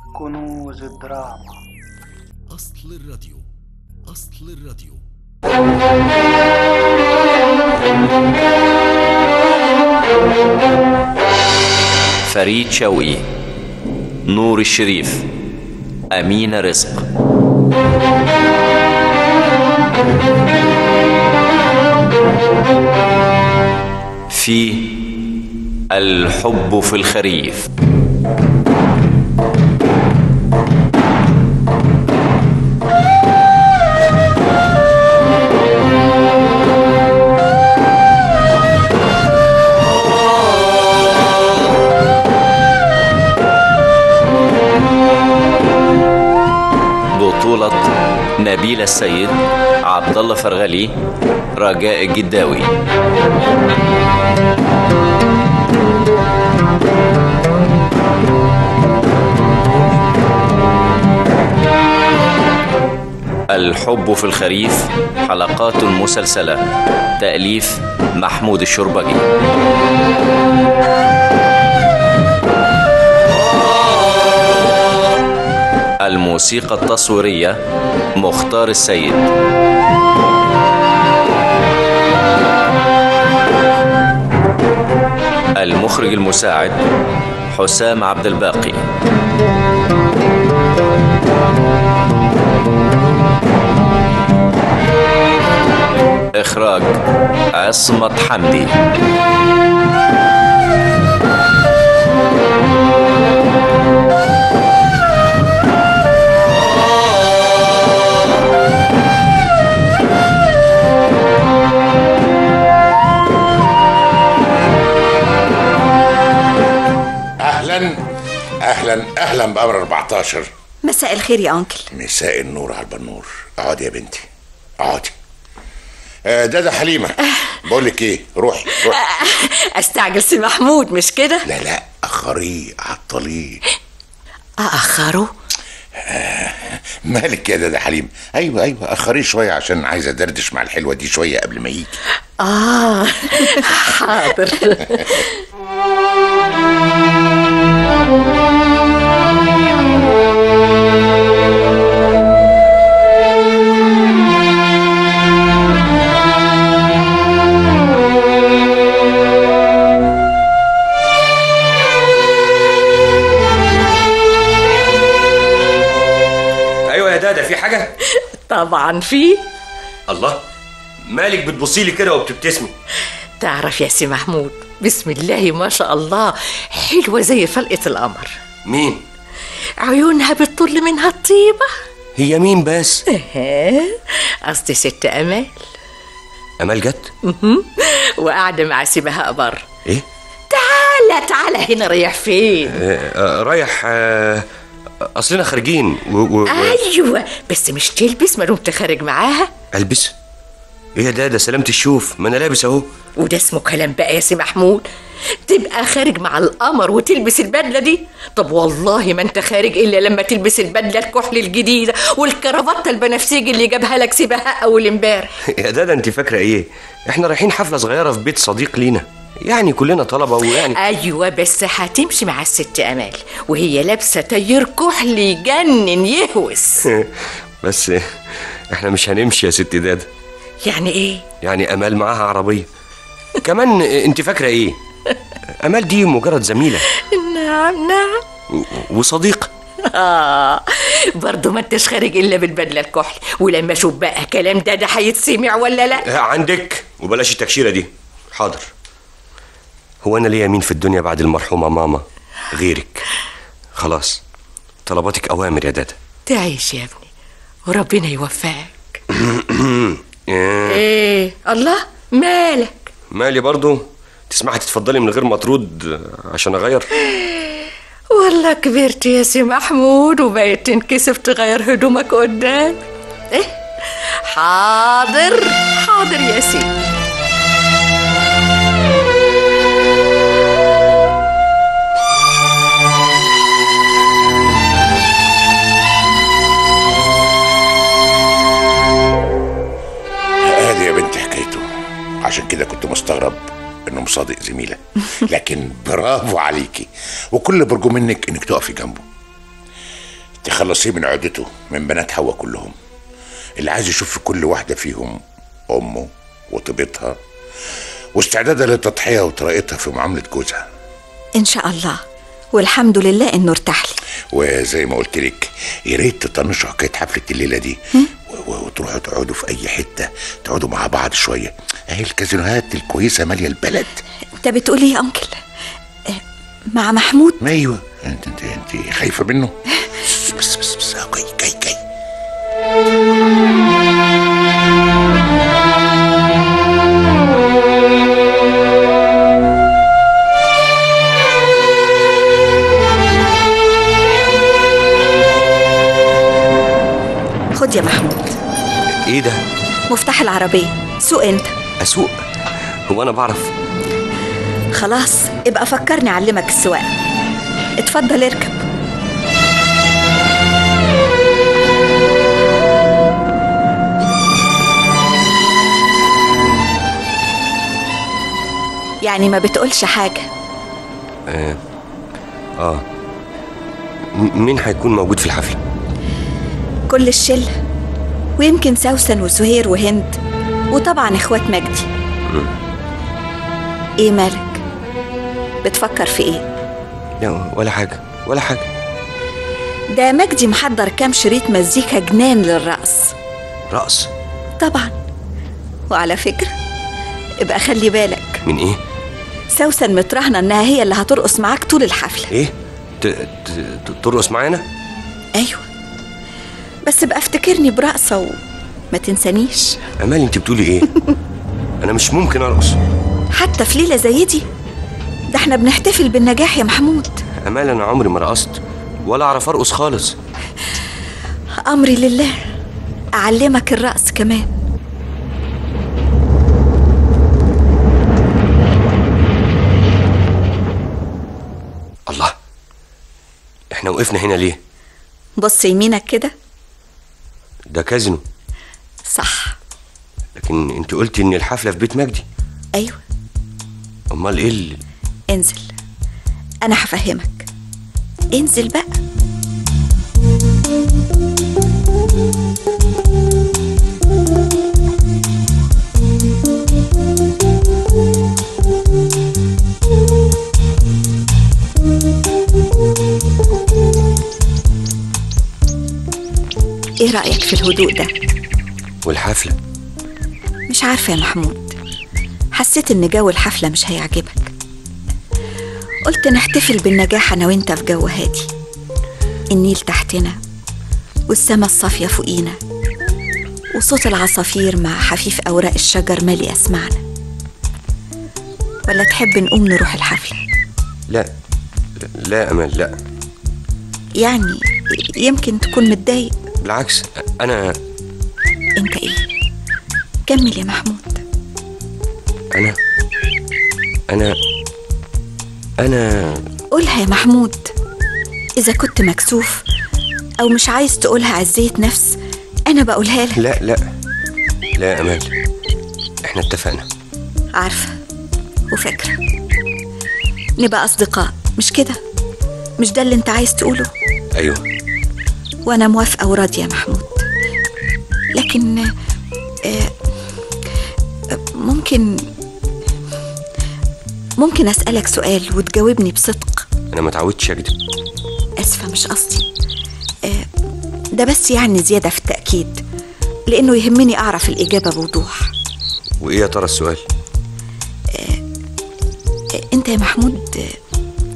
كنوز الدراما أصل الراديو أصل الراديو فريد شوقي نور الشريف أمينة رزق في الحب في الخريف بطولة نبيل السيد عبد الله فرغلي رجاء الجداوي الحب في الخريف حلقات مسلسلة تأليف محمود الشربجي الموسيقى التصويرية مختار السيد المخرج المساعد حسام عبد الباقي إخراج عصمت حمدي اهلا اهلا اهلا بامر 14 مساء الخير يا أنكل مساء النور على البنور اقعدي يا بنتي اقعدي آه ده ده حليمه بقول لك ايه روحي روحي أستعجل سي محمود مش كده لا لا اخريه عطليه أأخره مالك يا ده ده حليم ايوه ايوه اخريه شويه عشان عايز ادردش مع الحلوه دي شويه قبل ما يجي آه حاضر ايوه يا دادا في حاجه طبعا في الله مالك بتبصي لي كده وبتبتسمي تعرف يا سي محمود بسم الله ما شاء الله حلوة زي فلقة القمر مين عيونها بتطل منها الطيبة هي مين بس إيه، قصدي ست أمال امال جت وقاعدة مع سي بهاء بره ايه تعالى تعالى هنا رايح فين آه آه رايح آه اصلنا خارجين و... و... و... ايوه بس مش تلبس ما دمت خارج معاها البس ايه يا دادا سلامة الشوف ما انا لابس اهو وده اسمه كلام بقى يا سي محمود تبقى خارج مع القمر وتلبس البدله دي طب والله ما انت خارج الا لما تلبس البدله الكحل الجديده والكرافته البنفسجي اللي جابها لك سي بهاء اول امبارح يا دادا انت فاكره ايه احنا رايحين حفله صغيره في بيت صديق لينا يعني كلنا طلبه ويعني ايوه بس هتمشي مع الست امال وهي لابسه تير كحل يجنن يهوس بس احنا مش هنمشي يا ست دادا يعني ايه يعني امال معاها عربيه كمان انت فاكره ايه امال دي مجرد زميله نعم نعم و- وصديقه آه برضه ما انتش خارج الا بالبدله الكحل ولما اشوف بقى كلام ده ده هيتسمع ولا لا عندك وبلاش التكشيره دي حاضر هو انا ليا مين في الدنيا بعد المرحومه ماما غيرك خلاص طلباتك اوامر يا دادا تعيش يا ابني وربنا يوفقك إيه، ايه الله مالك مالي برضو تسمحي تتفضلي من غير ما ترد عشان اغير والله كبرت يا سي محمود وبقيت تنكسف تغير هدومك قدام ايه حاضر حاضر يا سيدي ادي يا بنت حكايته عشان كده كنت مستغرب انه مصادق زميله لكن برافو عليكي وكل اللي برجو منك انك تقفي جنبه تخلصيه من عقدته من بنات حواء كلهم اللي عايز يشوف في كل واحدة فيهم أمه وطيبتها واستعدادها للتضحية وطريقتها في معاملة جوزها ان شاء الله والحمد لله انه ارتاح لي وزي ما قلت لك يا ريت تطنشوا حكايه حفله الليله دي و- و- وتروحوا تقعدوا في اي حته تقعدوا مع بعض شويه اهي الكازينوهات الكويسه ماليه البلد انت بتقول ايه يا انكل آه، مع محمود ما ايوه انت انت انت خايفه منه بس بس بس أهو جاي جاي جاي خد يا محمود ايه ده مفتاح العربيه سوق انت اسوق هو انا بعرف خلاص ابقى فكرني اعلمك السواقه اتفضل اركب يعني ما بتقولش حاجه اه م- مين هيكون موجود في الحفله كل الشله ويمكن سوسن وسهير وهند وطبعا اخوات مجدي ايه مالك بتفكر في ايه لا ولا حاجه ولا حاجه ده مجدي محضر كام شريط مزيكا جنان للرقص رقص طبعا وعلى فكرة ابقى خلي بالك من ايه سوسن متراهنة انها هي اللي هترقص معاك طول الحفلة ايه ت- ت- ت- ترقص معانا ايوه بس ابقى افتكرني برقصة وما تنسانيش امال انت بتقولي ايه انا مش ممكن ارقص حتى في ليلة زي دي ده احنا بنحتفل بالنجاح يا محمود امال انا عمري ما رقصت ولا اعرف ارقص خالص امري لله اعلمك الرقص كمان الله احنا وقفنا هنا ليه بص يمينك كده ده كازينو صح لكن انت قلتي ان الحفله في بيت مجدي ايوه امال ايه اللي... انزل انا هفهمك انزل بقى ايه رأيك في الهدوء ده والحفله مش عارفة يا محمود حسيت ان جو الحفلة مش هيعجبك قلت نحتفل بالنجاح انا وانت في جو هادي النيل تحتنا والسما الصافية فوقينا وصوت العصافير مع حفيف أوراق الشجر مالي أسمعنا ولا تحب نقوم نروح الحفلة لا لا, لا يا امال لا يعني يمكن تكون متضايق بالعكس انا انت ايه كمل يا محمود انا انا انا قولها يا محمود إذا كنت مكسوف أو مش عايز تقولها عزية نفس أنا بقولها لك لا لا لا يا امال احنا اتفقنا عارفة وفاكرة نبقى أصدقاء مش كده مش ده اللي أنت عايز تقوله ايوه وأنا موافقة وراضية يا محمود لكن آه، آه، ممكن ممكن أسألك سؤال وتجاوبني بصدق انا ما اتعودتش اكذب أسفة مش قصدي آه، ده بس يعني زيادة في التأكيد لأنه يهمني أعرف الإجابة بوضوح وايه يا ترى السؤال آه، أنت يا محمود آه،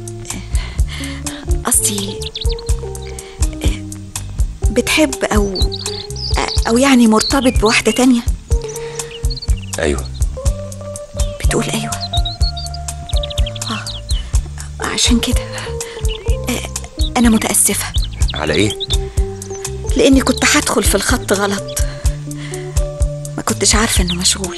آه، قصدي آه، بتحب أو آه، أو يعني مرتبط بواحدة تانية ايوه بتقول أيوة آه عشان كده آه، أنا متأسفة على ايه لاني كنت هدخل في الخط غلط ما كنتش عارفه انه مشغول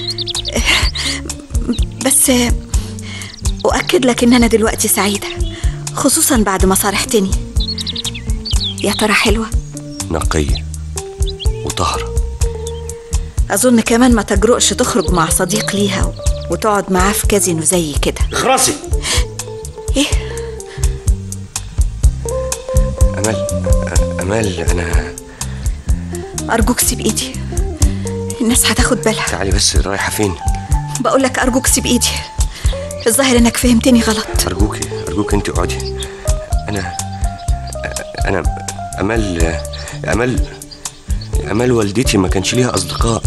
بس اؤكد لك ان انا دلوقتي سعيده خصوصا بعد ما صارحتني يا ترى حلوه نقيه وطهره اظن كمان ما تجرؤش تخرج مع صديق ليها و- وتقعد معاه في كازينو زي كده اخرسي ايه امال امال انا ارجوك سيب ايدي الناس هتاخد بالها تعالي بس رايحه فين بقول لك ارجوك سيب ايدي الظاهر انك فهمتني غلط ارجوكي ارجوك انت اقعدي انا انا امال امال امال والدتي ما كانش ليها اصدقاء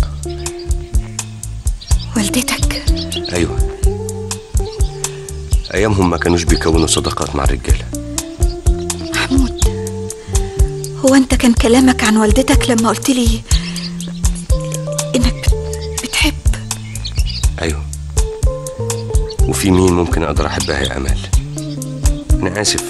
والدتك ايوه ايامهم ما كانوش بيكونوا صداقات مع الرجاله محمود هو انت كان كلامك عن والدتك لما قلت لي انك بتحب ايوه وفي مين ممكن اقدر احبها يا امال انا اسف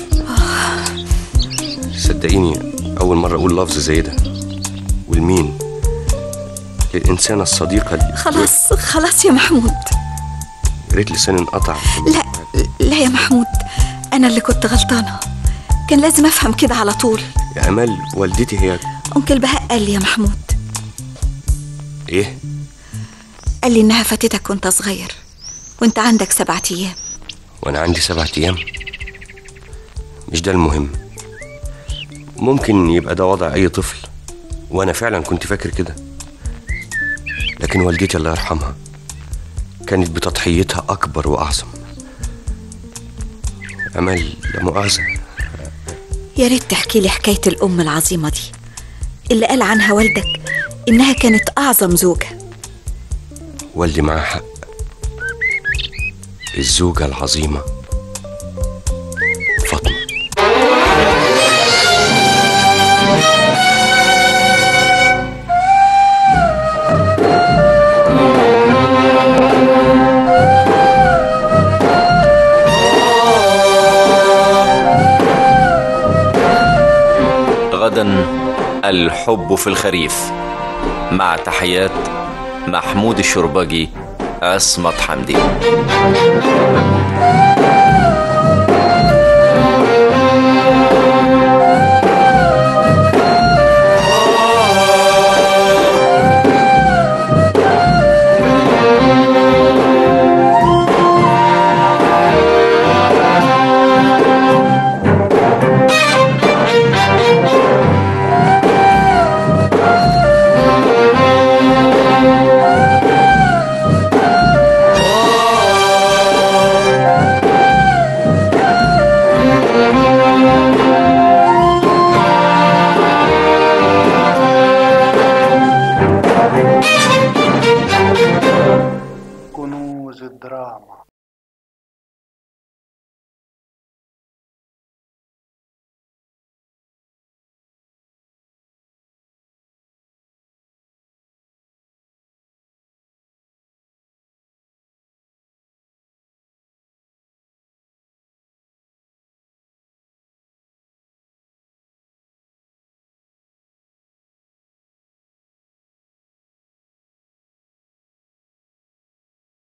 صدقيني اول مره اقول لفظ زي ده والمين للانسانه الصديقه اللي خلاص خلاص يا محمود يا ريت لساني انقطع لا لا يا محمود انا اللي كنت غلطانه كان لازم افهم كده على طول يا امال والدتي هي انكل بهاء قال لي يا محمود ايه قال لي انها فاتتك وانت صغير وانت عندك سبعة ايام وانا عندي سبعة ايام مش ده المهم ممكن يبقى ده وضع اي طفل وانا فعلا كنت فاكر كده لكن والدتي الله يرحمها كانت بتضحيتها اكبر واعظم امل لا مؤاخذه يا ريت تحكي لي حكايه الام العظيمه دي اللي قال عنها والدك انها كانت اعظم زوجه والدي معاه حق الزوجه العظيمه فاطمه غدا الحب في الخريف مع تحيات محمود الشربجي عصمت حمدي